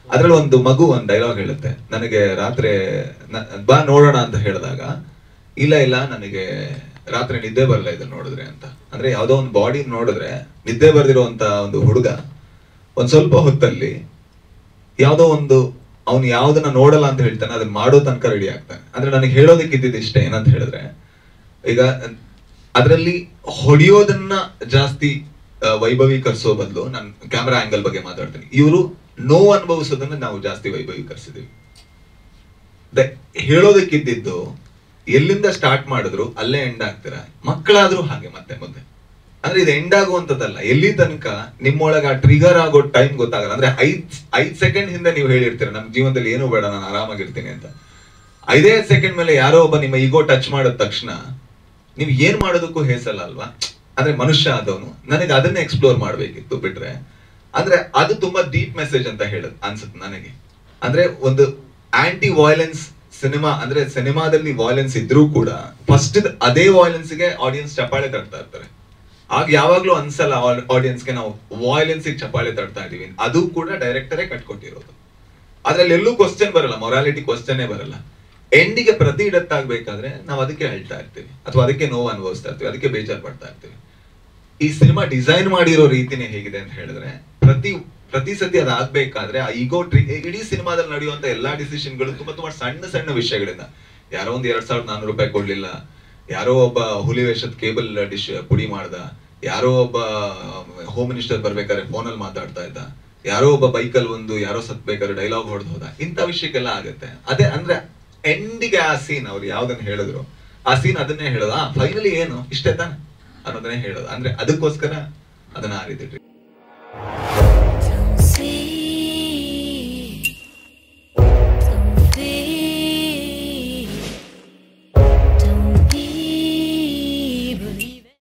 ಅದ್ರಲ್ಲಿ ಒಂದು ಮಗು ಒಂದು ಡೈಲಾಗ್ ಹೇಳುತ್ತೆ ನನಗೆ ರಾತ್ರಿ ನ- ಬಾ ನೋಡೋಣ ಅಂತ ಹೇಳಿದಾಗ ಇಲ್ಲ ಇಲ್ಲ ನನಗೆ ರಾತ್ರಿ ನಿದ್ದೆ ಬರಲ್ಲ ಇದನ್ನ ನೋಡಿದ್ರೆ ಅಂತ ಅಂದ್ರೆ ಯಾವ್ದೋ ಒಂದು ಬಾಡಿ ನೋಡಿದ್ರೆ ನಿದ್ದೆ ಬರ್ದಿರುವಂತ ಒಂದು ಹುಡುಗ ಒಂದ್ ಸ್ವಲ್ಪ ಹೊತ್ತಲ್ಲಿ ಯಾವ್ದೋ ಒಂದು ಅವ್ನು ಯಾವ್ದನ್ನ ನೋಡಲ್ಲ ಅಂತ ಹೇಳ್ತಾನೆ ಅದನ್ನ ಮಾಡೋ ತನಕ ರೆಡಿ ಆಗ್ತಾನೆ ಅಂದ್ರೆ ನನಗೆ ಹೇಳೋದಕ್ಕೆ ಇದ್ದಿದ್ದು ಇಷ್ಟೇ ಏನಂತ ಹೇಳಿದ್ರೆ ಈಗ ಅದರಲ್ಲಿ ಹೊಡೆಯೋದನ್ನ ಜಾಸ್ತಿ ಆ, ವೈಭವೀಕರಿಸೋ ಬದಲು ನಾನು ಕ್ಯಾಮ್ರಾ ಆಂಗಲ್ ಬಗ್ಗೆ ಮಾತಾಡ್ತೀನಿ ಇವರು ನೋವು ಅನುಭವಿಸೋದನ್ನ ನಾವು ಜಾಸ್ತಿ ವೈಭವೀಕರಿಸಿದೀವಿ ದ- ಹೇಳೋದಕ್ಕಿದ್ದಿದ್ದು ಎಲ್ಲಿಂದ ಸ್ಟಾರ್ಟ್ ಮಾಡಿದ್ರು ಅಲ್ಲೇ ಎಂಡ್ ಆಗ್ತೀರ ಮಕ್ಕಳಾದ್ರೂ ಹಾಗೆ ಮತ್ತೆ ಮುಂದೆ ಅಂದ್ರೆ ಇದು ಎಂಡ್ ಆಗುವಂತದ್ದಲ್ಲ ಎಲ್ಲಿ ತನಕ ನಿಮ್ಮೊಳಗ ಟ್ರಿಗರ್ ಆಗೋ ಟೈಮ್ ಗೊತ್ತಾಗಲ್ಲ ಅಂದ್ರೆ ಐದ್ ಐದ್ ಸೆಕೆಂಡ್ ಹಿಂದೆ ನೀವು ಹೇಳಿರ್ತೀರ ನಮ್ ಜೀವನದಲ್ಲಿ ಏನು ಬೇಡ ನಾನು ಆರಾಮಾಗಿರ್ತೀನಿ ಅಂತ ಐದೇ ಸೆಕೆಂಡ್ ಮೇಲೆ ಯಾರೋ ಒಬ್ಬ ನಿಮ್ಮ ಈಗೋ ಟಚ್ ಮಾಡಿದ ತಕ್ಷಣ ನೀವು ಏನ್ ಮಾಡೋದಕ್ಕೂ ಹೇಸಲ್ಲ ಅಲ್ವಾ ಅಂದ್ರೆ ಮನುಷ್ಯ ಆದವನು ನನಗೆ ಅದನ್ನೇ ಎಕ್ಸ್ಪ್ಲೋರ್ ಮಾಡ್ಬೇಕಿತ್ತು ಬಿಟ್ರೆ ಅಂದ್ರೆ ಅದು ತುಂಬಾ ಡೀಪ್ ಮೆಸೇಜ್ ಅಂತ ಹೇಳದ್ ಅನ್ಸುತ್ತೆ ನನಗೆ ಅಂದ್ರೆ ಒಂದು ಆಂಟಿ ವಾಯ್ಲೆನ್ಸ್ ಸಿನಿಮಾ ಅಂದ್ರೆ ಸಿನಿಮಾದಲ್ಲಿ ವಾಯ್ಲೆನ್ಸ್ ಇದ್ರೂ ಕೂಡ ಫಸ್ಟ್ ಅದೇ ವಾಯ್ಲೆನ್ಸ್ ಗೆ ಆಡಿಯನ್ಸ್ ಚಪ್ಪಾಳೆ ತಡ್ತಾ ಇರ್ತಾರೆ ಆಗ ಯಾವಾಗ್ಲೂ ಅನ್ಸಲ್ಲ ಆಡಿಯನ್ಸ್ ಗೆ ನಾವು ವಾಯ್ಲೆನ್ಸ್ ಚಪ್ಪಾಳೆ ತಡ್ತಾ ಇದೀವಿ ಅದು ಕೂಡ ಡೈರೆಕ್ಟರೇ ಕಟ್ಕೊಟ್ಟಿರೋದು ಅದ್ರಲ್ಲಿ ಎಲ್ಲೂ ಕ್ವಶನ್ ಬರಲ್ಲ ಮೊರಾಲಿಟಿ ಕ್ವಶನ್ನೇ ಬರಲ್ಲ ಎಂಡಿಗೆ ಪ್ರತಿ ಇಡತ್ತಾಗ್ಬೇಕಾದ್ರೆ ನಾವು ಅದಕ್ಕೆ ಹೇಳ್ತಾ ಇರ್ತೀವಿ ಅಥವಾ ಅದಕ್ಕೆ ನೋವು ಅನುಭವಿಸ್ತಾ ಇರ್ತೀವಿ ಅದಕ್ಕೆ ಬೇಜಾರ್ ಪಡ್ತಾ ಇರ್ತೀವಿ ಈ ಸಿನಿಮಾ ಡಿಸೈನ್ ಮಾಡಿರೋ ರೀತಿನೇ ಹೇಗಿದೆ ಅಂತ ಹೇಳಿದ್ರೆ ಪ್ರತಿ ಪ್ರತಿ ಸತಿ ಅದಾಗ್ಬೇಕಾದ್ರೆ ಆ ಈಗೋ ಟ್ರಿ ಇಡೀ ಸಿನಿಮಾದಲ್ಲಿ ನಡೆಯುವಂತ ಎಲ್ಲಾ ಡಿಸಿಷನ್ಗಳು ತುಂಬಾ ತುಂಬಾ ಸಣ್ಣ ಸಣ್ಣ ವಿಷಯಗಳಿಂದ ಯಾರೋ ಒಂದ್ ಎರಡ್ ಸಾವಿರದ ನಾನೂರು ರೂಪಾಯಿ ಕೊಡ್ಲಿಲ್ಲ ಯಾರೋ ಒಬ್ಬ ಹುಲಿ ವೇಷದ ಕೇಬಲ್ ಡಿಶ್ ಪುಡಿ ಮಾಡ್ದ ಯಾರೋ ಒಬ್ಬ ಹೋಮ್ ಮಿನಿಸ್ಟರ್ ಬರ್ಬೇಕಾದ್ರೆ ಫೋನಲ್ಲಿ ಮಾತಾಡ್ತಾ ಇದ್ದ ಯಾರೋ ಒಬ್ಬ ಬೈಕಲ್ಲಿ ಒಂದು ಯಾರೋ ಸತ್ಬೇಕಾದ್ರೆ ಡೈಲಾಗ್ ಹೊಡೆದು ಹೋದ ಇಂಥ ವಿಷಯಕ್ಕೆಲ್ಲ ಆಗುತ್ತೆ ಅದೇ ಅಂದ್ರೆ ಎಂಡಿಗೆ ಆ ಸೀನ್ ಅವ್ರು ಯಾವ್ದನ್ನ ಹೇಳಿದ್ರು ಆ ಸೀನ್ ಅದನ್ನೇ ಹೇಳೋದು ಆ ಫೈನಲಿ ಏನು ಇಷ್ಟೇ ತಾನೆ ಅನ್ನೋದನ್ನೇ ಹೇಳೋದು ಅಂದ್ರೆ ಅದಕ್ಕೋಸ್ಕರ ಅದನ್ನ ಆ ರೀತಿ